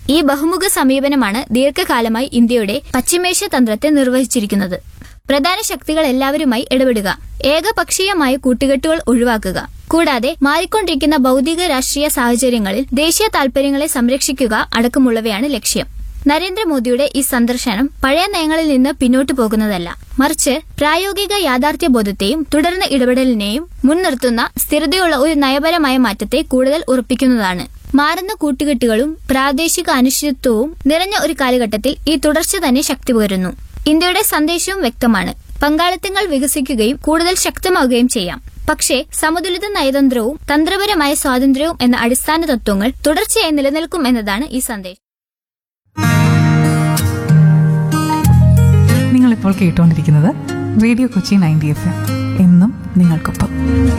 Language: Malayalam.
ഈ ബഹുമുഖ സമീപനമാണ് ദീർഘകാലമായി ഇന്ത്യയുടെ പശ്ചിമേഷ്യ തന്ത്രത്തെ നിർവഹിച്ചിരിക്കുന്നത് പ്രധാന ശക്തികൾ എല്ലാവരുമായി ഇടപെടുക ഏകപക്ഷീയമായ കൂട്ടുകെട്ടുകൾ ഒഴിവാക്കുക കൂടാതെ മാറിക്കൊണ്ടിരിക്കുന്ന ഭൗതിക രാഷ്ട്രീയ സാഹചര്യങ്ങളിൽ ദേശീയ താൽപര്യങ്ങളെ സംരക്ഷിക്കുക അടക്കമുള്ളവയാണ് ലക്ഷ്യം നരേന്ദ്രമോദിയുടെ ഈ സന്ദർശനം പഴയ നയങ്ങളിൽ നിന്ന് പിന്നോട്ടു പോകുന്നതല്ല മറിച്ച് പ്രായോഗിക യാഥാർത്ഥ്യ ബോധത്തെയും തുടർന്ന ഇടപെടലിനെയും മുൻനിർത്തുന്ന സ്ഥിരതയുള്ള ഒരു നയപരമായ മാറ്റത്തെ കൂടുതൽ ഉറപ്പിക്കുന്നതാണ് മാറുന്ന കൂട്ടുകെട്ടുകളും പ്രാദേശിക അനിശ്ചിതത്വവും നിറഞ്ഞ ഒരു കാലഘട്ടത്തിൽ ഈ തുടർച്ച തന്നെ ശക്തി പകരുന്നു ഇന്ത്യയുടെ സന്ദേശവും വ്യക്തമാണ് പങ്കാളിത്തങ്ങൾ വികസിക്കുകയും കൂടുതൽ ശക്തമാവുകയും ചെയ്യാം പക്ഷേ സമതുലിത നയതന്ത്രവും തന്ത്രപരമായ സ്വാതന്ത്ര്യവും എന്ന അടിസ്ഥാന തത്വങ്ങൾ തുടർച്ചയായി നിലനിൽക്കും എന്നതാണ് ഈ സന്ദേശം നിങ്ങളിപ്പോൾ കേട്ടുകൊണ്ടിരിക്കുന്നത് radio Kochi ninety F M എന്നും നിങ്ങൾക്കൊപ്പം